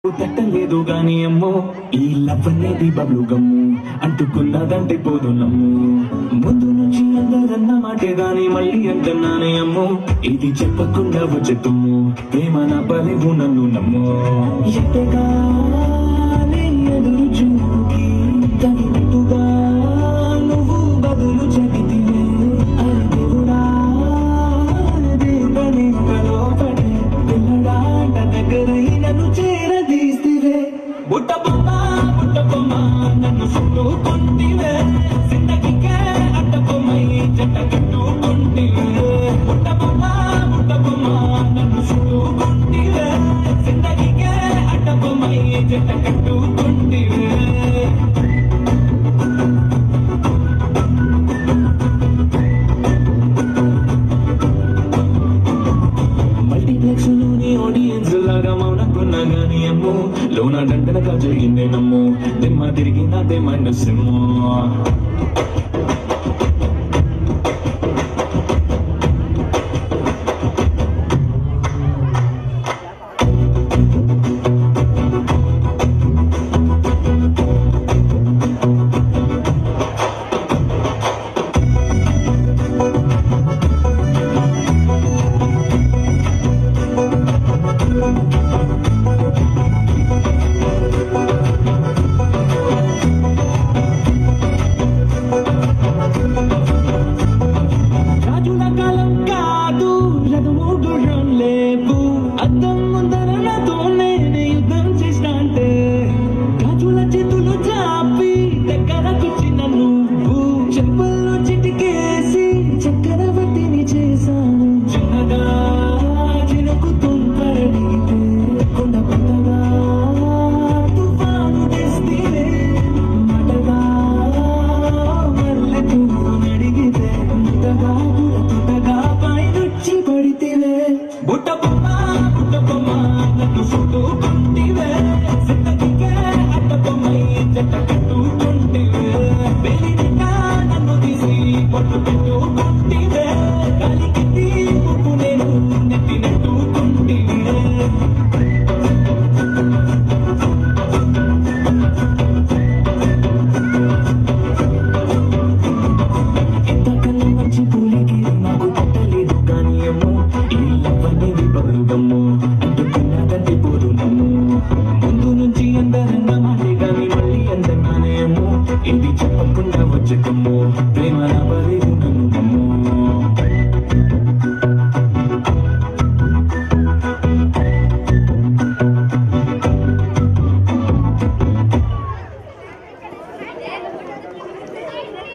తట్టలేదు గాని అమ్మో ఈ లవ్ అనేది బబ్లు గమ్ము అంటుకున్నదంటే పోదు నమ్ము ముందు నుంచి అందరన్న మాటే గాని మళ్ళీ అంటున్నానే అమ్మో ఇది చెప్పకుండా వచ్చే తుమ్ము ప్రేమ నా బలివు నన్ను నమ్ము ఎట్టగానే ఎదురు చూకి తగినట్టుగా నువ్వు బదులు చెబితివే అరే దేవుడా దేవని లోపడే పిల్లడాట దగ్గరై నన్ను చేరదీస్తివే బుట్ట బొమ్మ బుట్ట బొమ్మ నన్ను చుట్టుకుంటివే జిందగీకే అడ్డ బొమ్మై జట్ట కట్టుకుంటివే బుట్ట బొమ్మ బుట్ట బొమ్మ నన్ను చుట్టుకుంటివే జిందగీకే అడ్డ బొమ్మై జట్ట కట్టుకుంటివే మల్టీప్లెక్స్ లోని ఆడియన్స్ లాగా మౌనకున్నా గానీ అమ్మో లోన దండనగా జరిగిందే నమ్ము దిమ్మ తిరిగినదే మైండ్ సిమ్ము రాజుల కాలం కాదు రథము గుర్రం లేవు అద్దం ముందర నాతో నేనే యుద్ధం చేసిన అంటే రాజుల చేతులు చాపి దగ్గరకొచ్చిన నువ్వు చెంపల్లో చిటికేసి చక్రవర్తిని చేశాను చిన్నగా చినుకు తుంపరడిగితే కొండ పెద్దగా తుఫాను తెస్తే మాటగా మల్లె పువ్వు నడిగితే ముద్దగా గుర్తుగా పైనుచ్చి పడితేవే బుట్ట బొమ్మ బుట్ట బొమ్మ నన్ను చుట్టుకుంటివే